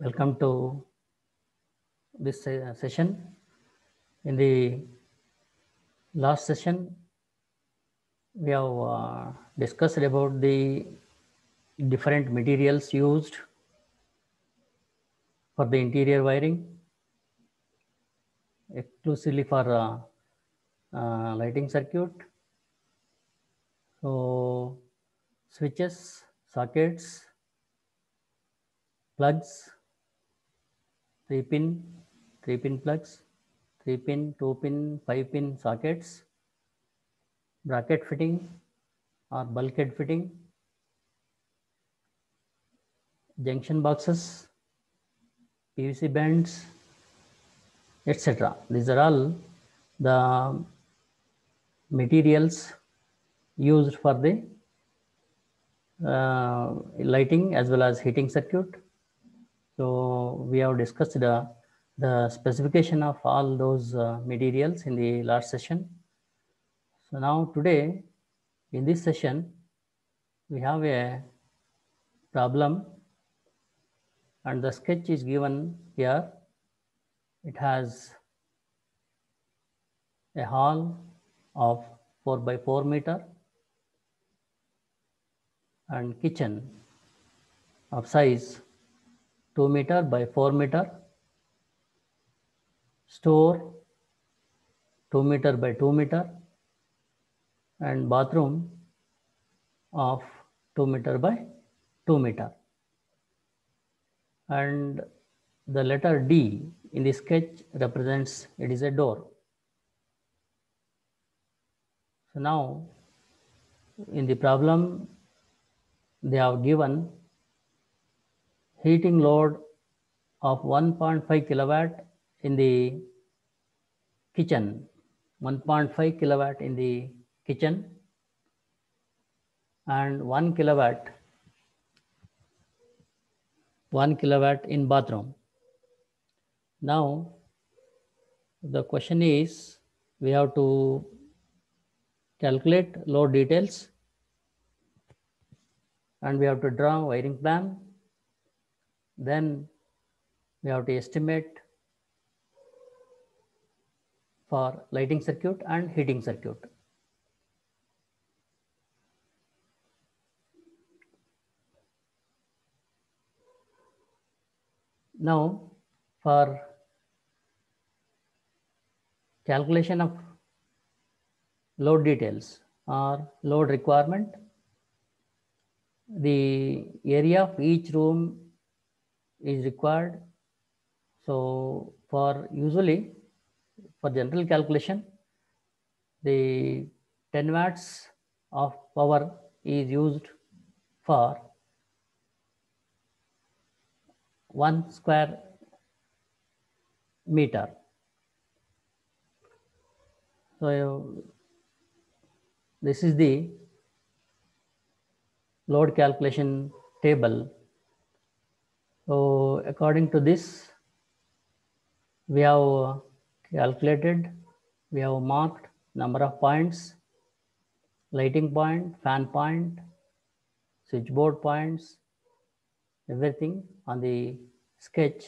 Welcome to this se- session. In the last session, we have uh, discussed about the different materials used for the interior wiring, exclusively for uh, uh, lighting circuit. So, switches, sockets, plugs, three pin, three pin plugs, three pin, two pin, five pin sockets, bracket fitting or bulkhead fitting, junction boxes, PVC bands, etc. These are all the materials used for the uh, lighting as well as heating circuit. So we have discussed the, the specification of all those uh, materials in the last session. So now today in this session, we have a problem and the sketch is given here. It has a hall of 4 by 4 meter and kitchen of size 2 meter by 4 meter, store 2 meter by 2 meter, and bathroom of 2 meter by 2 meter. And the letter D in the sketch represents it is a door. So now in the problem they have given heating load of 1.5 kilowatt in the kitchen 1.5 kilowatt in the kitchen and 1 kilowatt 1 kilowatt in bathroom now the question is we have to calculate load details and we have to draw wiring plan then we have to estimate for lighting circuit and heating circuit. Now for calculation of load details or load requirement, the area of each room is required. So for usually for general calculation, the 10 watts of power is used for one square meter. So this is the load calculation table so according to this, we have calculated, we have marked number of points, lighting point, fan point, switchboard points, everything on the sketch.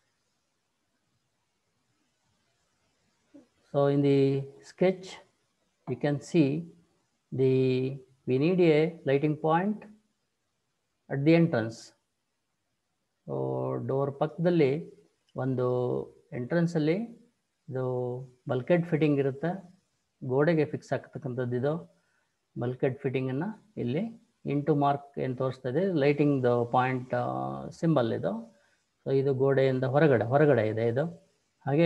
So in the sketch, you can see the, we need a lighting point at the entrance. So door ಪಕ್ಕದಲ್ಲಿ ಒಂದು entrance ಅಲ್ಲಿ ಇದು ಬಲ್ಕೆಡ್ fitting ಇರುತ್ತೆ ಗೋಡೆಗೆ fix ಆಗ್ತಕ್ಕಂಥದ್ದು ಇದು ಬಲ್ಕೆಡ್ fitting ಅನ್ನ ಇಲ್ಲಿ ಇಂಟು ಮಾರ್ಕ್ ಏನು ತೋರಿಸ್ತಾ ಇದೆ ಲೈಟಿಂಗ್ ಪಾಯಿಂಟ್ ಸಿಂಬಲ್ ಇದು ಸೊ ಇದು ಗೋಡೆಯಿಂದ ಹೊರಗಡೆ ಹೊರಗಡೆ ಇದೆ ಇದು ಹಾಗೆ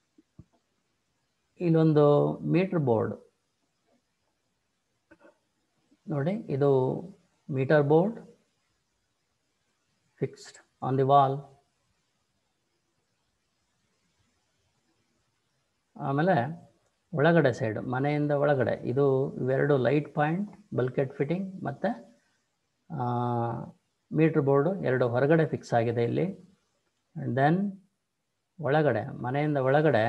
ಇಲ್ಲೊಂದು ಮೀಟರ್ ಬೋರ್ಡ್ ನೋಡಿ ಇದು meter board fixed on the wall ಆಮೇಲೆ ಒಳಗಡೆ ಸೈಡ್ ಮನೆಯಿಂದ ಒಳಗಡೆ ಇದು ಇವೆರಡು ಲೈಟ್ ಪಾಯಿಂಟ್ ಬಲ್ಕೆಟ್ ಫಿಟ್ಟಿಂಗ್ ಮತ್ತು ಮೀಟ್ರ್ ಬೋರ್ಡು ಎರಡು ಹೊರಗಡೆ ಫಿಕ್ಸ್ ಆಗಿದೆ ಇಲ್ಲಿ ಆ್ಯಂಡ್ ದೆನ್ ಒಳಗಡೆ ಮನೆಯಿಂದ ಒಳಗಡೆ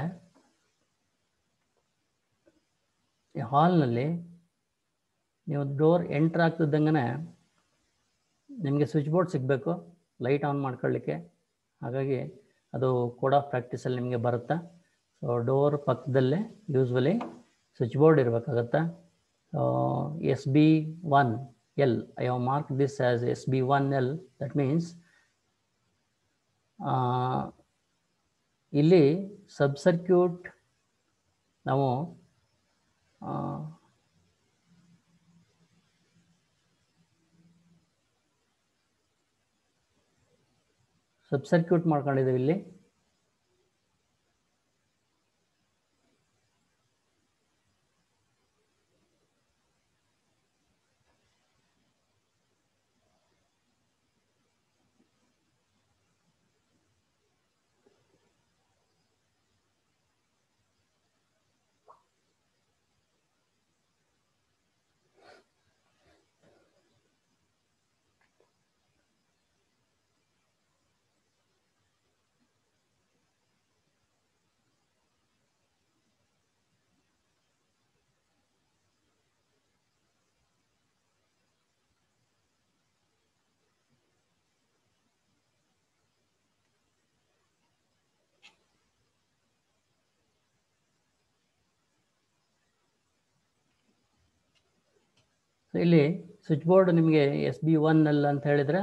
ಈ ಹಾಲ್ನಲ್ಲಿ ನೀವು ಡೋರ್ ಎಂಟ್ರ್ ಆಗ್ತಿದ್ದಂಗೆ ನಿಮಗೆ ಸ್ವಿಚ್ ಬೋರ್ಡ್ ಸಿಗಬೇಕು ಲೈಟ್ ಆನ್ ಮಾಡ್ಕೊಳ್ಳಿಕ್ಕೆ ಹಾಗಾಗಿ ಅದು ಕೋಡ್ ಆಫ್ ಪ್ರಾಕ್ಟೀಸಲ್ಲಿ ನಿಮಗೆ ಬರುತ್ತಾ ಸೊ ಡೋರ್ ಪಕ್ಕದಲ್ಲೇ ಯೂಸ್ವಲಿ ಸ್ವಿಚ್ ಬೋರ್ಡ್ ಇರಬೇಕಾಗತ್ತಾ S B one L I have mark this as S B one L that means ಇಲ್ಲಿ ಸಬ್ ಸರ್ಕ್ಯೂಟ್ ನಾವು ಆ, ಸಬ್ ಸರ್ಕ್ಯೂಟ್ ಮಾಡ್ಕೊಂಡಿದ್ದೀವಿ ಇಲ್ಲಿ ಸೊ ಇಲ್ಲಿ ಸ್ವಿಚ್ ಬೋರ್ಡ್ ನಿಮಗೆ ಎಸ್ ಬಿ ಒನ್ ಎಲ್ ಅಂತ ಹೇಳಿದರೆ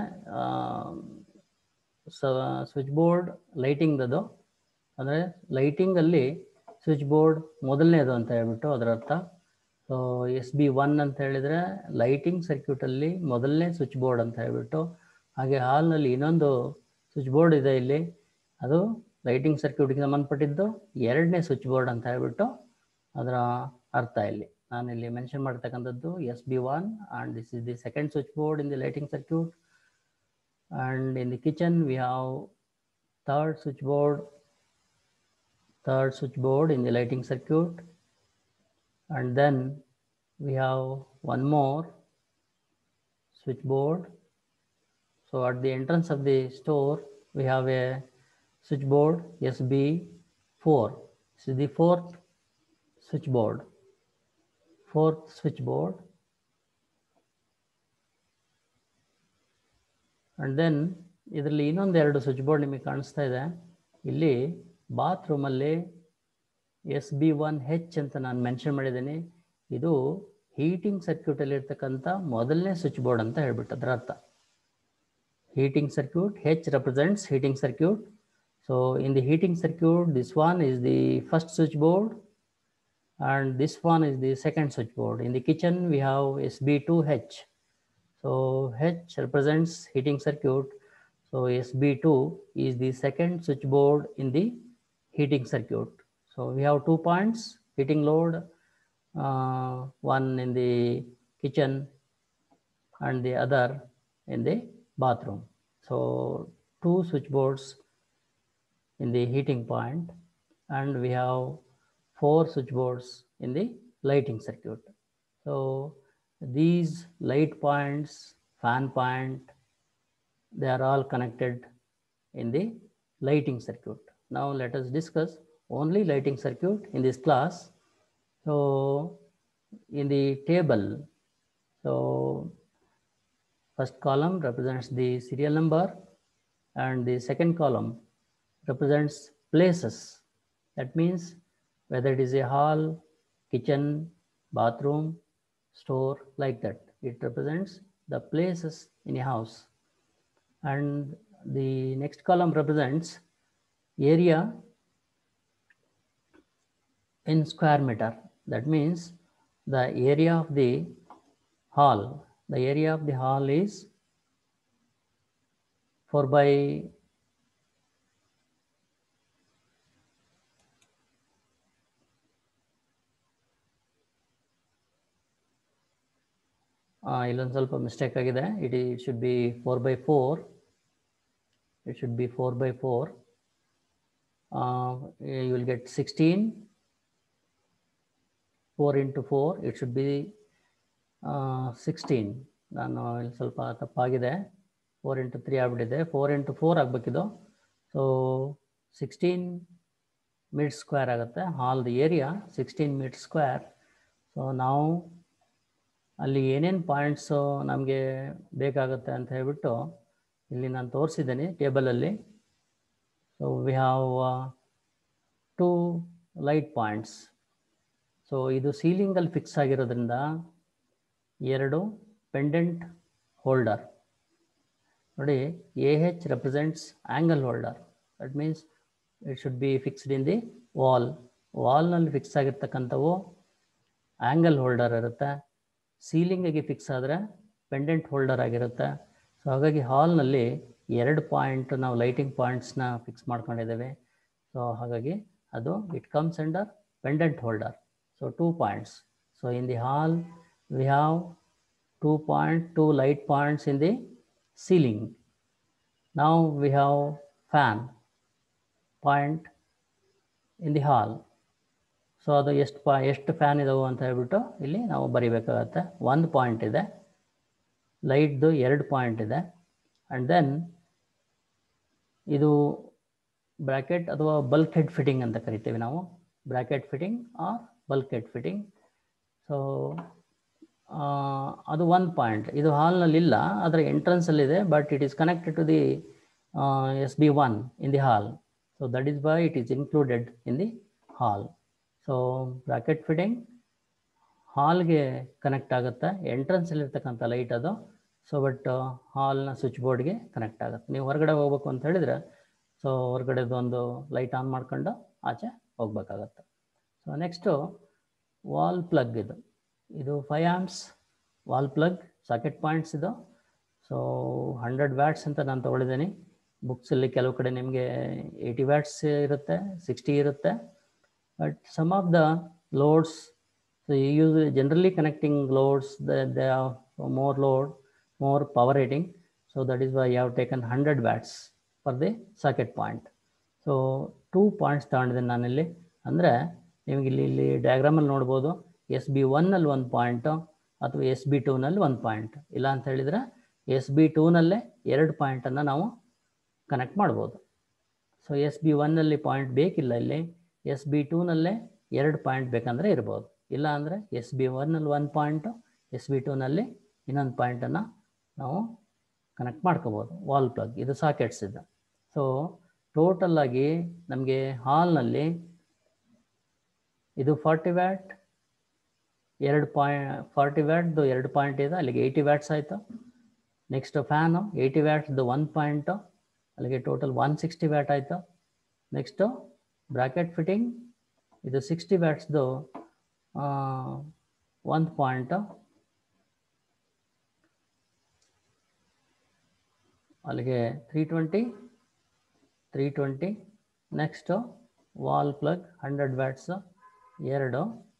ಸ್ವಿಚ್ ಬೋರ್ಡ್ ಲೈಟಿಂಗ್ದದು ಅಂದರೆ ಲೈಟಿಂಗಲ್ಲಿ ಸ್ವಿಚ್ ಬೋರ್ಡ್ ಮೊದಲನೇದು ಅಂತ ಹೇಳ್ಬಿಟ್ಟು ಅದರ ಅರ್ಥ ಸೊ ಎಸ್ ಬಿ ಒನ್ ಅಂತ ಹೇಳಿದರೆ ಲೈಟಿಂಗ್ ಸರ್ಕ್ಯೂಟಲ್ಲಿ ಮೊದಲನೇ ಸ್ವಿಚ್ ಬೋರ್ಡ್ ಅಂತ ಹೇಳ್ಬಿಟ್ಟು ಹಾಗೆ ಹಾಲ್ನಲ್ಲಿ ಇನ್ನೊಂದು ಸ್ವಿಚ್ ಬೋರ್ಡ್ ಇದೆ ಇಲ್ಲಿ ಅದು ಲೈಟಿಂಗ್ ಸರ್ಕ್ಯೂಟ್ಗೆ ಸಂಬಂಧಪಟ್ಟಿದ್ದು ಎರಡನೇ ಸ್ವಿಚ್ ಬೋರ್ಡ್ ಅಂತ ಹೇಳ್ಬಿಟ್ಟು ಅದರ ಅರ್ಥ ಇಲ್ಲಿ ನಾನು ಇಲ್ಲಿ ಮೆನ್ಷನ್ ಮಾಡ್ತಕ್ಕಂಥದ್ದು S B one and this is the second switch board in the lighting circuit and in the kitchen we have third switch board third switch board in the lighting circuit and then we have one more switchboard so at the entrance of the store we have a switchboard sb4 this is the fourth switchboard fourth switchboard and then ಇದರಲ್ಲಿ ಇನ್ನೊಂದು ಎರಡು switch board ನಿಮಗೆ ಕಾಣಿಸ್ತಾ ಇದೆ ಇಲ್ಲಿ ಬಾತ್ರೂಮಲ್ಲಿ S B one H ಅಂತ ನಾನು ಮೆನ್ಷನ್ ಮಾಡಿದ್ದೀನಿ ಇದು ಹೀಟಿಂಗ್ ಸರ್ಕ್ಯೂಟಲ್ಲಿ ಇರ್ತಕ್ಕಂಥ ಮೊದಲನೇ ಸ್ವಿಚ್ ಬೋರ್ಡ್ ಅಂತ ಹೇಳ್ಬಿಟ್ಟು ಅದರ ಅರ್ಥ heating circuit h represents heating circuit so in the heating circuit this one is the first switchboard and this one is the second switchboard in the kitchen we have sb2h so h represents heating circuit so sb2 is the second switchboard in the heating circuit so we have two points heating load uh, one in the kitchen and the other in the bathroom. So two switchboards in the heating point and we have four switchboards in the lighting circuit. So these light points, fan point, they are all connected in the lighting circuit. Now let us discuss only lighting circuit in this class. So in the table, so First column represents the serial number and the second column represents places. That means whether it is a hall, kitchen, bathroom, store, like that. It represents the places in a house. And the next column represents area in square meter. That means the area of the hall the area of the hall is 4 by ಇಲ್ಲೊಂದು ಸ್ವಲ್ಪ mistake ಆಗಿದೆ it it should be four by four it should be four by four you will get sixteen four into four it should be sixteen ನಾನು ಇಲ್ಲಿ ಸ್ವಲ್ಪ ತಪ್ಪಾಗಿದೆ four into three ಆಗಿಬಿಟ್ಟಿದೆ four into four ಆಗಬೇಕಿದು so sixteen metre square ಆಗುತ್ತೆ ಹಾಲ್ದು area sixteen metre square so ನಾವು ಅಲ್ಲಿ ಏನೇನು ಪಾಯಿಂಟ್ಸು ನಮಗೆ ಬೇಕಾಗುತ್ತೆ ಅಂತ ಹೇಳ್ಬಿಟ್ಟು ಇಲ್ಲಿ ನಾನು ತೋರಿಸಿದ್ದೀನಿ ಟೇಬಲಲ್ಲಿ so we have two light points so ಇದು ಸೀಲಿಂಗಲ್ಲಿ ಫಿಕ್ಸ್ ಆಗಿರೋದ್ರಿಂದ ಎರಡು ಪೆಂಡೆಂಟ್ ಹೋಲ್ಡರ್ ನೋಡಿ A H represents angle holder that means it should be fixed in the wall ವಾಲ್ನಲ್ಲಿ ಫಿಕ್ಸ್ ಆಗಿರ್ತಕ್ಕಂಥವು ಆ್ಯಂಗಲ್ ಹೋಲ್ಡರ್ ಇರುತ್ತೆ ಸೀಲಿಂಗಿಗೆ ಫಿಕ್ಸ್ ಆದರೆ ಪೆಂಡೆಂಟ್ ಹೋಲ್ಡರ್ ಆಗಿರುತ್ತೆ ಸೊ ಹಾಗಾಗಿ ಹಾಲ್ನಲ್ಲಿ ಎರಡು ಪಾಯಿಂಟ್ ನಾವು ಲೈಟಿಂಗ್ ಪಾಯಿಂಟ್ಸ್ನ ಫಿಕ್ಸ್ ಮಾಡ್ಕೊಂಡಿದ್ದೇವೆ ಸೊ ಹಾಗಾಗಿ ಅದು it comes under pendant holder so two points so in the hall we have two point two light points in the ceiling. Now we have fan point in the hall. So ಅದು ಎಷ್ಟು ಪಾ ಎಷ್ಟು fan ಇದಾವೆ ಅಂತ ಹೇಳ್ಬಿಟ್ಟು ಇಲ್ಲಿ ನಾವು ಬರಿಬೇಕಾಗತ್ತೆ ಒಂದು ಪಾಯಿಂಟ್ ಇದೆ ಲೈಟ್ದು ಎರಡು ಪಾಯಿಂಟ್ ಇದೆ ಆ್ಯಂಡ್ ದೆನ್ ಇದು ಬ್ರ್ಯಾಕೆಟ್ ಅಥವಾ ಬಲ್ಕ್ ಹೆಡ್ ಫಿಟ್ಟಿಂಗ್ ಅಂತ ಕರಿತೀವಿ ನಾವು bracket fitting or bulkhead fitting so ಅದು ಒನ್ ಪಾಯಿಂಟ್ ಇದು ಹಾಲ್ನಲ್ಲಿ ಇಲ್ಲ ಅದರ ಎಂಟ್ರೆನ್ಸಲ್ಲಿದೆ but it is connected to the S B one in the hall so that is why it is included in the hall so bracket fitting ಹಾಲ್ಗೆ connect ಆಗುತ್ತೆ ಎಂಟ್ರೆನ್ಸಲ್ಲಿರ್ತಕ್ಕಂಥ light ಅದು ಸೊ ಬಟ್ ಹಾಲ್ನ ಸ್ವಿಚ್ ಬೋರ್ಡ್ಗೆ ಕನೆಕ್ಟ್ ಆಗುತ್ತೆ ನೀವು ಹೊರಗಡೆ ಹೋಗ್ಬೇಕು ಅಂತ ಹೇಳಿದರೆ ಸೊ ಹೊರಗಡೆದು ಒಂದು ಲೈಟ್ ಆನ್ ಮಾಡ್ಕೊಂಡು ಆಚೆ ಹೋಗ್ಬೇಕಾಗತ್ತೆ ಸೊ ನೆಕ್ಸ್ಟು ವಾಲ್ ಪ್ಲಗ್ ಇದು ಇದು five amps wall plug socket points ಇದು ಸೊ ಹಂಡ್ರೆಡ್ ವ್ಯಾಟ್ಸ್ ಅಂತ ನಾನು ತೊಗೊಂಡಿದ್ದೀನಿ ಬುಕ್ಸಲ್ಲಿ ಕೆಲವು ಕಡೆ ನಿಮಗೆ ಏಯ್ಟಿ ವ್ಯಾಟ್ಸ್ ಇರುತ್ತೆ ಸಿಕ್ಸ್ಟಿ ಇರುತ್ತೆ but some of the loads so use generally connecting loads the more load more power rating so that is why you have taken hundred watts for the socket point so two points ತಗೊಂಡಿದ್ದೀನಿ ನಾನಿಲ್ಲಿ ಅಂದರೆ ನಿಮಗೆ ಇಲ್ಲಿ ಇಲ್ಲಿ ಡಯಾಗ್ರಾಮಲ್ಲಿ ನೋಡ್ಬೋದು S B ಒನ್ನಲ್ಲಿ ಒಂದು point ಅಥವಾ ಎಸ್ ಬಿ ಟೂನಲ್ಲಿ ಒಂದು ಪಾಯಿಂಟ್ ಇಲ್ಲ ಅಂತ ಹೇಳಿದರೆ ಎಸ್ ಬಿ ಟೂನಲ್ಲೇ ಎರಡು ಪಾಯಿಂಟನ್ನು ನಾವು ಕನೆಕ್ಟ್ ಮಾಡ್ಬೋದು ಸೊ ಎಸ್ ಬಿ ಒನ್ನಲ್ಲಿ ಪಾಯಿಂಟ್ ಬೇಕಿಲ್ಲ ಇಲ್ಲಿ ಎಸ್ ಬಿ ಟೂನಲ್ಲೇ ಎರಡು ಪಾಯಿಂಟ್ ಬೇಕಂದರೆ ಇರ್ಬೋದು ಇಲ್ಲ ಅಂದರೆ ಎಸ್ ಬಿ ಒನ್ನಲ್ಲಿ ಒಂದು ಪಾಯಿಂಟು ಎಸ್ ಬಿ ಟೂನಲ್ಲಿ ಇನ್ನೊಂದು ಪಾಯಿಂಟನ್ನು ನಾವು ಕನೆಕ್ಟ್ ಮಾಡ್ಕೋಬೋದು ವಾಲ್ ಪ್ಲಗ್ ಇದು ಸಾಕೆಟ್ಸ್ ಇದೆ ಸೊ ಟೋಟಲ್ಲಾಗಿ ನಮಗೆ ಹಾಲ್ನಲ್ಲಿ ಇದು ಫಾರ್ಟಿ ವ್ಯಾಟ್ ಎರಡು ಪಾಯಿಂಟ್ ಫಾರ್ಟಿ ವ್ಯಾಟ್ದು ಎರಡು ಪಾಯಿಂಟ್ ಇದೆ ಅಲ್ಲಿಗೆ ಏಯ್ಟಿ ವ್ಯಾಟ್ಸ್ ಆಯಿತು ನೆಕ್ಸ್ಟ್ ಫ್ಯಾನು ಏಯ್ಟಿ ವ್ಯಾಟ್ಸ್ದು ಒನ್ ಪಾಯಿಂಟು ಅಲ್ಲಿಗೆ ಟೋಟಲ್ ಒನ್ ಸಿಕ್ಸ್ಟಿ ವ್ಯಾಟ್ ಆಯಿತು ನೆಕ್ಸ್ಟು ಬ್ರಾಕೆಟ್ ಫಿಟ್ಟಿಂಗ್ ಇದು ಸಿಕ್ಸ್ಟಿ ವ್ಯಾಟ್ಸ್ದು ಒಂದು ಪಾಯಿಂಟು ಅಲ್ಲಿಗೆ three twenty three twenty next wall plug hundred watts ಎರಡು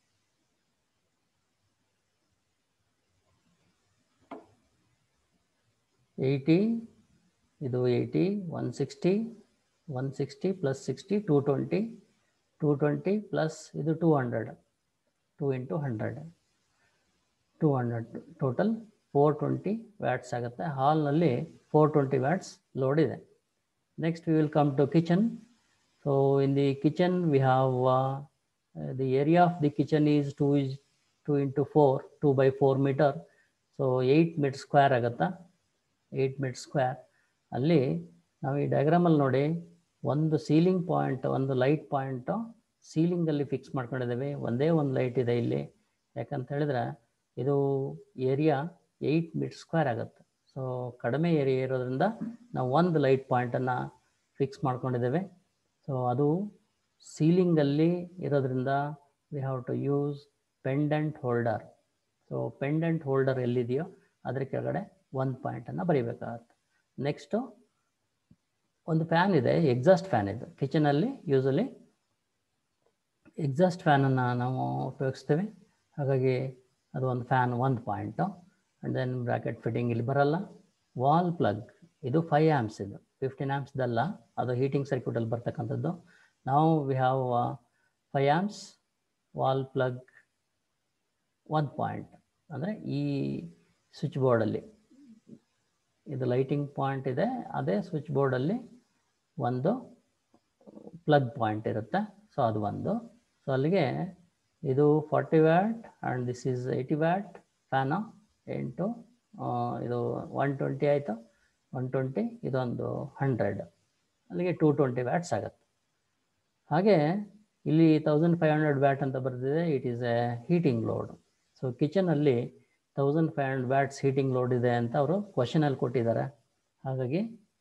ಏಯ್ಟಿ ಇದು eighty one sixty one sixty plus sixty two twenty two twenty plus ಇದು two hundred two into hundred two hundred total four twenty watts ಆಗುತ್ತೆ ಹಾಲ್ನಲ್ಲಿ four twenty watts load ಇದೆ next we will come to kitchen so in the kitchen we have the area of the kitchen is two is two into four two by four metre so eight metre square ಆಗುತ್ತಾ eight metre square ಅಲ್ಲಿ ನಾವು ಈ ಡಯಾಗ್ರಾಮಲ್ಲಿ ನೋಡಿ ಒಂದು ceiling point ಒಂದು light point ಸೀಲಿಂಗಲ್ಲಿ fix ಮಾಡ್ಕೊಂಡಿದ್ದೇವೆ ಒಂದೇ ಒಂದು ಲೈಟ್ ಇದೆ ಇಲ್ಲಿ ಯಾಕಂತ ಹೇಳಿದ್ರೆ ಇದು ಏರಿಯಾ ಏಯ್ಟ್ ಮೀಟರ್ ಸ್ಕ್ವೇರ್ ಆಗುತ್ತೆ ಸೊ ಕಡಿಮೆ ಏರಿಯಾ ಇರೋದ್ರಿಂದ ನಾವು ಒಂದು ಲೈಟ್ ಪಾಯಿಂಟನ್ನು ಫಿಕ್ಸ್ ಮಾಡ್ಕೊಂಡಿದ್ದೇವೆ ಸೊ ಅದು ಸೀಲಿಂಗಲ್ಲಿ ಇರೋದ್ರಿಂದ we have to use pendant holder so pendant holder ಎಲ್ಲಿದೆಯೋ ಅದ್ರ ಕೆಳಗಡೆ ಒಂದು ಪಾಯಿಂಟನ್ನು ಬರೀಬೇಕಾಗತ್ತೆ ನೆಕ್ಸ್ಟು ಒಂದು ಫ್ಯಾನ್ ಇದೆ ಎಕ್ಸಾಸ್ಟ್ ಫ್ಯಾನ್ ಇದು ಕಿಚನಲ್ಲಿ ಯೂಸಲಿ ಎಕ್ಸಾಸ್ಟ್ ಫ್ಯಾನನ್ನು ನಾವು ಉಪಯೋಗಿಸ್ತೇವೆ ಹಾಗಾಗಿ ಅದು ಒಂದು ಫ್ಯಾನ್ ಒಂದು point and then bracket fitting ಇಲ್ಲಿ ಬರಲ್ಲ ವಾಲ್ ಪ್ಲಗ್ ಇದು ಫೈವ್ ಆ್ಯಮ್ಸ್ ಇದು ಫಿಫ್ಟೀನ್ ಆ್ಯಮ್ಸ್ದಲ್ಲ ಅದು ಹೀಟಿಂಗ್ ಸರ್ಕ್ಯೂಟಲ್ಲಿ ಬರ್ತಕ್ಕಂಥದ್ದು ನಾವು we have five amps wall plug ಒಂದು ಪಾಯಿಂಟ್ ಅಂದರೆ ಈ ಸ್ವಿಚ್ ಬೋರ್ಡಲ್ಲಿ ಇದು ಲೈಟಿಂಗ್ ಪಾಯಿಂಟ್ ಇದೆ ಅದೇ ಸ್ವಿಚ್ ಬೋರ್ಡಲ್ಲಿ ಒಂದು ಪ್ಲಗ್ ಪಾಯಿಂಟ್ ಇರುತ್ತೆ ಸೊ ಅದು ಒಂದು ಸೊ ಅಲ್ಲಿಗೆ ಇದು forty watt and this is eighty watt fan ಎಂಟು ಇದು ಒನ್ ಟ್ವೆಂಟಿ ಆಯಿತು ಒನ್ ಟ್ವೆಂಟಿ ಇದೊಂದು ಹಂಡ್ರೆಡ್ ಅಲ್ಲಿಗೆ ಟೂ ಟ್ವೆಂಟಿ ವ್ಯಾಟ್ಸ್ ಆಗುತ್ತೆ ಹಾಗೆ ಇಲ್ಲಿ ತೌಸಂಡ್ ಫೈವ್ ಹಂಡ್ರೆಡ್ ವ್ಯಾಟ್ ಅಂತ ಬರೆದಿದೆ it is a heating load so ಕಿಚನಲ್ಲಿ thousand five hundred watts heating load ಇದೆ ಅಂತ ಅವರು ಕ್ವಶನಲ್ಲಿ ಕೊಟ್ಟಿದ್ದಾರೆ ಹಾಗಾಗಿ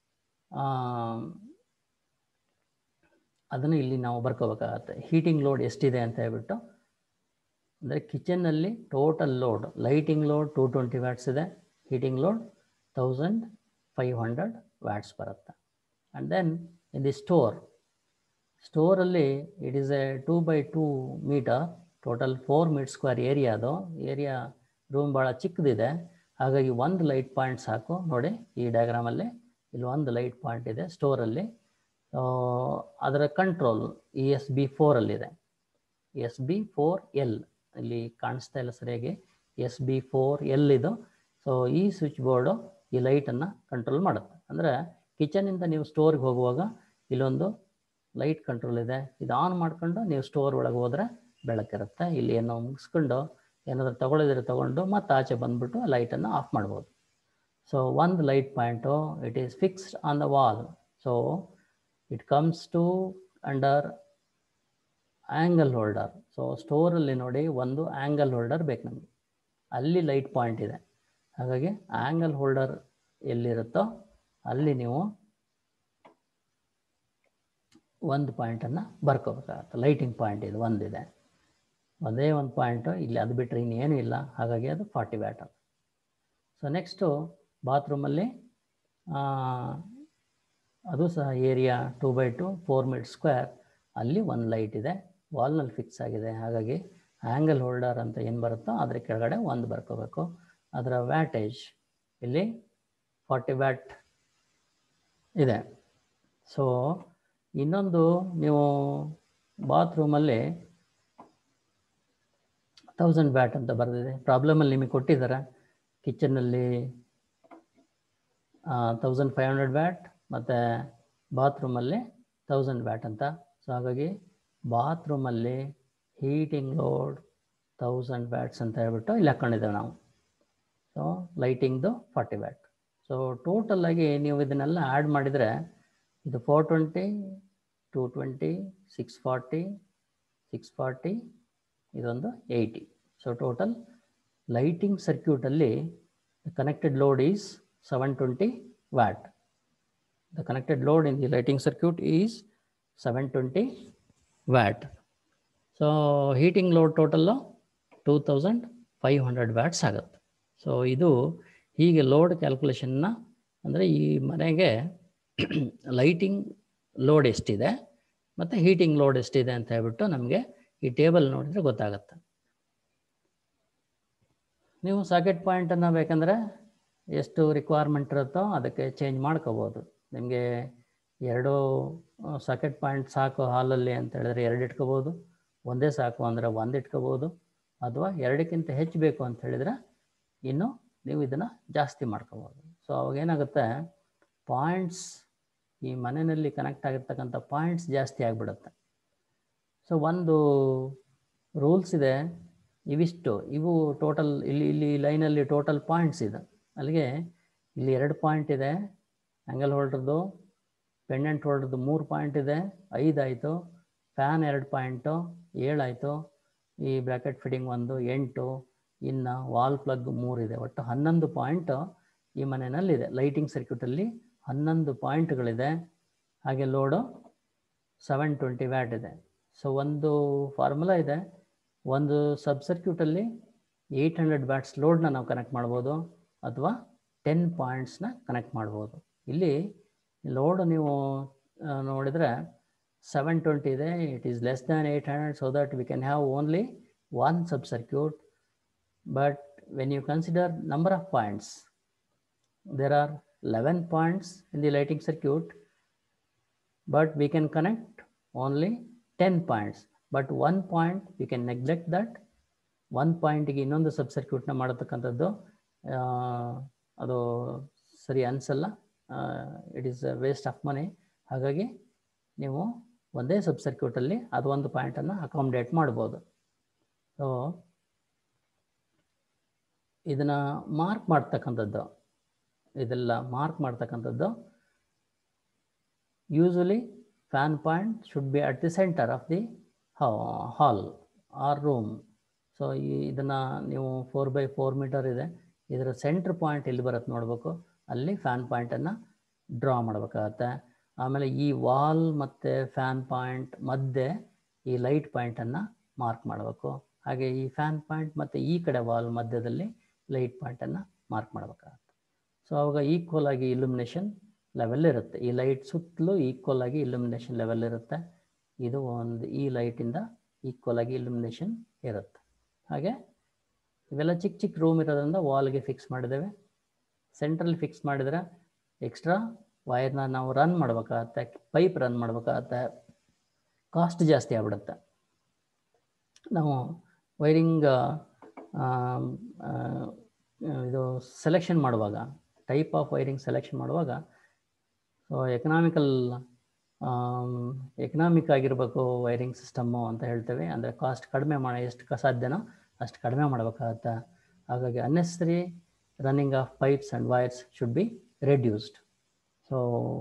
ಅದನ್ನು ಇಲ್ಲಿ ನಾವು ಬರ್ಕೋಬೇಕಾಗತ್ತೆ ಹೀಟಿಂಗ್ ಲೋಡ್ ಎಷ್ಟಿದೆ ಅಂತ ಹೇಳ್ಬಿಟ್ಟು ಅಂದರೆ ಕಿಚನ್ನಲ್ಲಿ total load lighting load two twenty watts ಇದೆ heating load thousand five hundred watts ಬರುತ್ತೆ and then in the store ಸ್ಟೋರಲ್ಲಿ it is a two by two metre total four metre square area ಅದು area room ಭಾಳ ಚಿಕ್ಕದಿದೆ ಹಾಗಾಗಿ ಒಂದು light point ಸಾಕು ನೋಡಿ ಈ ಡಯಾಗ್ರಾಮಲ್ಲಿ ಇಲ್ಲಿ ಒಂದು ಲೈಟ್ ಪಾಯಿಂಟ್ ಇದೆ ಸ್ಟೋರಲ್ಲಿ ಅದರ ಕಂಟ್ರೋಲ್ ಇ ಎಸ್ ಬಿ ಫೋರಲ್ಲಿದೆ ಎಸ್ ಬಿ ಫೋರ್ ಎಲ್ ಇಲ್ಲಿ ಕಾಣಿಸ್ತಾ ಇಲ್ಲ ಸರಿಯಾಗಿ ಎಸ್ ಬಿ ಫೋರ್ ಎಲ್ ಇದು ಸೊ ಈ ಸ್ವಿಚ್ ಬೋರ್ಡು ಈ ಲೈಟನ್ನು ಕಂಟ್ರೋಲ್ ಮಾಡುತ್ತೆ ಅಂದರೆ ಕಿಚನಿಂದ ನೀವು ಸ್ಟೋರ್ಗೆ ಹೋಗುವಾಗ ಇಲ್ಲೊಂದು ಲೈಟ್ ಕಂಟ್ರೋಲ್ ಇದೆ ಇದು ಆನ್ ಮಾಡ್ಕೊಂಡು ನೀವು ಸ್ಟೋರ್ ಒಳಗೆ ಹೋದರೆ ಬೆಳಕಿರುತ್ತೆ ಇಲ್ಲಿ ಏನೋ ಮುಗಿಸ್ಕೊಂಡು ಏನಾದರೂ ತಗೊಳ್ಳಿದ್ರೆ ತಗೊಂಡು ಮತ್ತೆ ಆಚೆ ಬಂದುಬಿಟ್ಟು ಲೈಟನ್ನು ಆಫ್ ಮಾಡ್ಬೋದು ಸೊ ಒಂದು light point it is fixed on the wall so it comes to under angle holder so ಸ್ಟೋರಲ್ಲಿ ನೋಡಿ ಒಂದು ಆ್ಯಂಗಲ್ ಹೋಲ್ಡರ್ ಬೇಕು ನಮಗೆ ಅಲ್ಲಿ ಲೈಟ್ ಪಾಯಿಂಟ್ ಇದೆ ಹಾಗಾಗಿ ಆ್ಯಂಗಲ್ ಹೋಲ್ಡರ್ ಎಲ್ಲಿರುತ್ತೋ ಅಲ್ಲಿ ನೀವು ಒಂದು ಪಾಯಿಂಟನ್ನು ಬರ್ಕೋಬೇಕಾಗತ್ತೆ ಲೈಟಿಂಗ್ ಪಾಯಿಂಟ್ ಇದು ಒಂದಿದೆ ಒಂದೇ ಒಂದು ಪಾಯಿಂಟು ಇಲ್ಲಿ ಅದು ಬಿಟ್ಟರೆ ಇನ್ನೇನು ಇಲ್ಲ ಹಾಗಾಗಿ ಅದು ಫಾರ್ಟಿ ವ್ಯಾಟ್ ಸೊ ನೆಕ್ಸ್ಟು ಬಾತ್ರೂಮಲ್ಲಿ ಅದು ಸಹ area two by two four metre square ಅಲ್ಲಿ ಒಂದು ಲೈಟ್ ಇದೆ ವಾಲ್ನಲ್ಲಿ ಫಿಕ್ಸ್ ಆಗಿದೆ ಹಾಗಾಗಿ ಆ್ಯಂಗಲ್ ಹೋಲ್ಡರ್ ಅಂತ ಏನು ಬರುತ್ತೋ ಅದ್ರ ಕೆಳಗಡೆ ಒಂದು ಬರ್ಕೋಬೇಕು ಅದರ ವ್ಯಾಟೇಜ್ ಇಲ್ಲಿ ಫಾರ್ಟಿ ವ್ಯಾಟ್ ಇದೆ ಸೊ ಇನ್ನೊಂದು ನೀವು ಬಾತ್ರೂಮಲ್ಲಿ ತೌಸಂಡ್ ವ್ಯಾಟ್ ಅಂತ ಬರೆದಿದೆ ಪ್ರಾಬ್ಲಮಲ್ಲಿ ನಿಮಗೆ ಕೊಟ್ಟಿದ್ದಾರೆ ಕಿಚನ್ನಲ್ಲಿ ತೌಸಂಡ್ ಫೈವ್ ಹಂಡ್ರೆಡ್ ವ್ಯಾಟ್ ಮತ್ತು ಬಾತ್ರೂಮಲ್ಲಿ ತೌಸಂಡ್ ವ್ಯಾಟ್ ಅಂತ ಸೊ ಹಾಗಾಗಿ ಬಾತ್ರೂಮಲ್ಲಿ ಹೀಟಿಂಗ್ ಲೋಡ್ ತೌಸಂಡ್ ವ್ಯಾಟ್ಸ್ ಅಂತ ಹೇಳ್ಬಿಟ್ಟು ಇಲ್ಲಿ ಹಾಕ್ಕೊಂಡಿದ್ದೇವೆ ನಾವು ಸೊ ಲೈಟಿಂಗ್ದು ಫಾರ್ಟಿ ವ್ಯಾಟ್ ಸೊ ಟೋಟಲಾಗಿ ನೀವು ಇದನ್ನೆಲ್ಲ ಆ್ಯಡ್ ಮಾಡಿದರೆ ಇದು four twenty two twenty six forty six forty ಇದೊಂದು ಏಯ್ಟಿ ಸೊ ಟೋಟಲ್ ಲೈಟಿಂಗ್ ಸರ್ಕ್ಯೂಟಲ್ಲಿ connected load is seven twenty watt the connected load in the lighting circuit is seven twenty watt so heating load ಟೋಟಲ್ಲು two thousand five hundred watts ಆಗುತ್ತೆ so ಇದು ಹೀಗೆ load ಕ್ಯಾಲ್ಕುಲೇಷನ್ನ ಅಂದರೆ ಈ ಮನೆಗೆ lighting load ಎಷ್ಟಿದೆ ಮತ್ತು ಹೀಟಿಂಗ್ ಲೋಡ್ ಎಷ್ಟಿದೆ ಅಂತ ಹೇಳ್ಬಿಟ್ಟು ನಮಗೆ ಈ ಟೇಬಲ್ ನೋಡಿದರೆ ಗೊತ್ತಾಗುತ್ತೆ ನೀವು ಸಾಕೆಟ್ ಪಾಯಿಂಟನ್ನು ಬೇಕಂದರೆ ಎಷ್ಟು ರಿಕ್ವೈರ್ಮೆಂಟ್ ಇರುತ್ತೋ ಅದಕ್ಕೆ ಚೇಂಜ್ ಮಾಡ್ಕೋಬೋದು ನಿಮಗೆ ಎರಡು ಸಾಕೆಟ್ ಪಾಯಿಂಟ್ ಸಾಕು ಹಾಲಲ್ಲಿ ಅಂತ ಹೇಳಿದ್ರೆ ಎರಡು ಇಟ್ಕೋಬೋದು ಒಂದೇ ಸಾಕು ಅಂದರೆ ಒಂದು ಇಟ್ಕೋಬೋದು ಅಥವಾ ಎರಡಕ್ಕಿಂತ ಹೆಚ್ಚು ಬೇಕು ಅಂತ ಹೇಳಿದರೆ ಇನ್ನು ನೀವು ಇದನ್ನು ಜಾಸ್ತಿ ಮಾಡ್ಕೋಬೋದು ಸೊ ಅವಾಗ ಏನಾಗುತ್ತೆ ಪಾಯಿಂಟ್ಸ್ ಈ ಮನೆಯಲ್ಲಿ ಕನೆಕ್ಟ್ ಆಗಿರ್ತಕ್ಕಂಥ ಪಾಯಿಂಟ್ಸ್ ಜಾಸ್ತಿ ಆಗಿಬಿಡುತ್ತೆ ಸೊ ಒಂದು ರೂಲ್ಸ್ ಇದೆ ಇವಿಷ್ಟು ಇವು ಟೋಟಲ್ ಇಲ್ಲಿ ಇಲ್ಲಿ ಲೈನಲ್ಲಿ ಟೋಟಲ್ ಪಾಯಿಂಟ್ಸ್ ಇದೆ ಅಲ್ಲಿಗೆ ಇಲ್ಲಿ ಎರಡು ಪಾಯಿಂಟ್ ಇದೆ ಆ್ಯಂಗಲ್ ಹೋಲ್ಡ್ರದ್ದು ಪೆಂಡೆಂಟ್ ಹೋಲ್ಡ್ರದ್ದು ಮೂರು ಪಾಯಿಂಟ್ ಇದೆ ಐದಾಯಿತು ಫ್ಯಾನ್ ಎರಡು ಪಾಯಿಂಟು ಏಳಾಯಿತು ಈ ಬ್ರ್ಯಾಕೆಟ್ ಫಿಟ್ಟಿಂಗ್ ಒಂದು ಎಂಟು ಇನ್ನು ವಾಲ್ ಪ್ಲಗ್ ಮೂರಿದೆ ಒಟ್ಟು ಹನ್ನೊಂದು ಪಾಯಿಂಟು ಈ ಮನೆಯಲ್ಲಿದೆ ಲೈಟಿಂಗ್ ಸರ್ಕ್ಯೂಟಲ್ಲಿ ಹನ್ನೊಂದು ಪಾಯಿಂಟ್ಗಳಿದೆ ಹಾಗೆ ಲೋಡು ಸೆವೆನ್ ಟ್ವೆಂಟಿ ವ್ಯಾಟ್ ಇದೆ ಸೊ ಒಂದು ಫಾರ್ಮುಲಾ ಇದೆ ಒಂದು ಸಬ್ ಸರ್ಕ್ಯೂಟಲ್ಲಿ ಏಯ್ಟ್ ಹಂಡ್ರೆಡ್ ವ್ಯಾಟ್ಸ್ ಲೋಡ್ನ ನಾವು ಕನೆಕ್ಟ್ ಮಾಡ್ಬೋದು ಅಥವಾ ಟೆನ್ ಪಾಯಿಂಟ್ಸ್ನ ಕನೆಕ್ಟ್ ಮಾಡ್ಬೋದು ಇಲ್ಲಿ ಲೋಡ್ ನೀವು ನೋಡಿದರೆ ಸೆವೆನ್ ಟ್ವೆಂಟಿ ಇದೆ it is less than eight hundred so that we can have only one sub circuit but when you consider number of points there are 11 points in the lighting circuit but we can connect only 10 points but one point we can neglect that one ಪಾಯಿಂಟಿಗೆ ಇನ್ನೊಂದು sub ಸರ್ಕ್ಯೂಟ್ನ ಮಾಡತಕ್ಕಂಥದ್ದು ಅದು ಸರಿ ಅನಿಸಲ್ಲ it is waste of money ಹಾಗಾಗಿ ನೀವು ಒಂದೇ ಸಬ್ ಸರ್ಕ್ಯೂಟಲ್ಲಿ ಅದು ಒಂದು ಪಾಯಿಂಟನ್ನು ಅಕಾಮಿಡೇಟ್ ಮಾಡ್ಬೋದು ಸೊ ಇದನ್ನು ಮಾರ್ಕ್ ಮಾಡ್ತಕ್ಕಂಥದ್ದು ಇದೆಲ್ಲ ಮಾರ್ಕ್ ಮಾಡ್ತಕ್ಕಂಥದ್ದು usually fan point should be at the centre of the hall or room so ಈ ಇದನ್ನು ನೀವು ಫೋರ್ ಬೈ ಫೋರ್ ಮೀಟರ್ ಇದೆ ಇದರ ಸೆಂಟ್ರ್ ಪಾಯಿಂಟ್ ಎಲ್ಲಿ ಬರುತ್ತೆ ನೋಡಬೇಕು ಅಲ್ಲಿ ಫ್ಯಾನ್ ಪಾಯಿಂಟನ್ನು ಡ್ರಾ ಮಾಡಬೇಕಾಗತ್ತೆ ಆಮೇಲೆ ಈ ವಾಲ್ ಮತ್ತು ಫ್ಯಾನ್ ಪಾಯಿಂಟ್ ಮಧ್ಯೆ ಈ ಲೈಟ್ ಪಾಯಿಂಟನ್ನು ಮಾರ್ಕ್ ಮಾಡಬೇಕು ಹಾಗೆ ಈ ಫ್ಯಾನ್ ಪಾಯಿಂಟ್ ಮತ್ತು ಈ ಕಡೆ ವಾಲ್ ಮಧ್ಯದಲ್ಲಿ ಲೈಟ್ ಪಾಯಿಂಟನ್ನು ಮಾರ್ಕ್ ಮಾಡಬೇಕಾಗತ್ತೆ ಸೊ ಅವಾಗ ಈಕ್ವಲ್ ಆಗಿ ಇಲ್ಯುಮಿನೇಷನ್ ಲೆವೆಲ್ ಇರುತ್ತೆ ಈ ಲೈಟ್ ಸುತ್ತಲೂ ಈಕ್ವಲ್ ಆಗಿ ಇಲ್ಯುಮಿನೇಷನ್ ಲೆವೆಲ್ ಇರುತ್ತೆ ಇದು ಒಂದು ಈ ಲೈಟಿಂದ ಈಕ್ವಲ್ ಆಗಿ ಇಲ್ಯುಮಿನೇಷನ್ ಇರುತ್ತೆ ಹಾಗೆ ಇವೆಲ್ಲ ಚಿಕ್ಕ ಚಿಕ್ಕ ರೂಮ್ ಇರೋದ್ರಿಂದ ವಾಲ್ಗೆ ಫಿಕ್ಸ್ ಮಾಡಿದ್ದೇವೆ ಸೆಂಟ್ರಲ್ಲಿ ಫಿಕ್ಸ್ ಮಾಡಿದರೆ ಎಕ್ಸ್ಟ್ರಾ ವೈರ್ನ ನಾವು ರನ್ ಮಾಡ್ಬೇಕಾಗತ್ತೆ ಪೈಪ್ ರನ್ ಮಾಡ್ಬೇಕಾಗತ್ತೆ ಕಾಸ್ಟ್ ಜಾಸ್ತಿ ಆಗ್ಬಿಡುತ್ತೆ ನಾವು ವೈರಿಂಗ್ ಇದು ಸೆಲೆಕ್ಷನ್ ಮಾಡುವಾಗ ಟೈಪ್ ಆಫ್ ವೈರಿಂಗ್ ಸೆಲೆಕ್ಷನ್ ಮಾಡುವಾಗ ಸೊ ಎಕನಾಮಿಕಲ್ ಎಕನಾಮಿಕ್ ಆಗಿರಬೇಕು ವೈರಿಂಗ್ ಸಿಸ್ಟಮ್ಮು ಅಂತ ಹೇಳ್ತೇವೆ ಅಂದರೆ ಕಾಸ್ಟ್ ಕಡಿಮೆ ಮಾಡಿ ಎಷ್ಟು ಸಾಧ್ಯನೋ ಅಷ್ಟು ಕಡಿಮೆ ಮಾಡಬೇಕಾಗತ್ತೆ ಹಾಗಾಗಿ unnecessary running of pipes and wires should be reduced so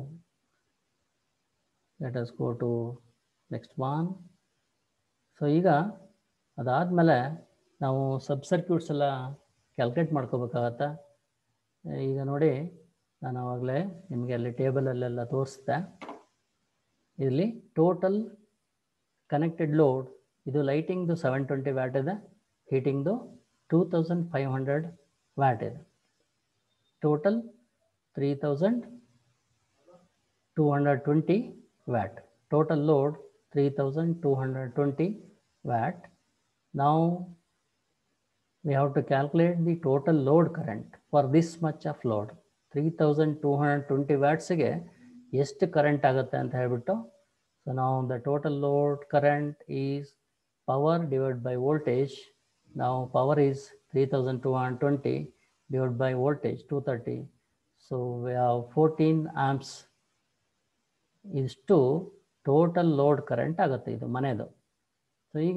let us go to next one so ಈಗ ಅದಾದಮೇಲೆ ನಾವು ಸಬ್ ಸರ್ಕ್ಯೂಟ್ಸ್ ಎಲ್ಲ ಕ್ಯಾಲ್ಕುಲೇಟ್ ಮಾಡ್ಕೋಬೇಕಾಗತ್ತೆ ಈಗ ನೋಡಿ ನಾನು ಆವಾಗಲೇ ನಿಮಗೆ ಅಲ್ಲಿ ಟೇಬಲಲ್ಲೆಲ್ಲ ತೋರಿಸ್ದೆ ಇಲ್ಲಿ ಟೋಟಲ್ ಕನೆಕ್ಟೆಡ್ ಲೋಡ್ ಇದು ಲೈಟಿಂಗ್ದು ಸೆವೆನ್ ಟ್ವೆಂಟಿ ವ್ಯಾಟ್ ಇದೆ ಹೀಟಿಂಗ್ದು two thousand five hundred watt ಇದೆ total three thousand two hundred twenty watt total load three thousand two hundred twenty watt ನಾವು we have to calculate the total load current for this much of load. 3220 ವ್ಯಾಟ್ಸ್ಗೆ ಎಷ್ಟು current ಆಗುತ್ತೆ ಅಂತ ಹೇಳ್ಬಿಟ್ಟು so ನಾವು the total load current is power divide by voltage ನಾವು power is three thousand two hundred twenty divide by voltage two thirty so fourteen amps ಇಷ್ಟು total load current ಆಗುತ್ತೆ ಇದು ಮನೆಯದು ಸೊ ಈಗ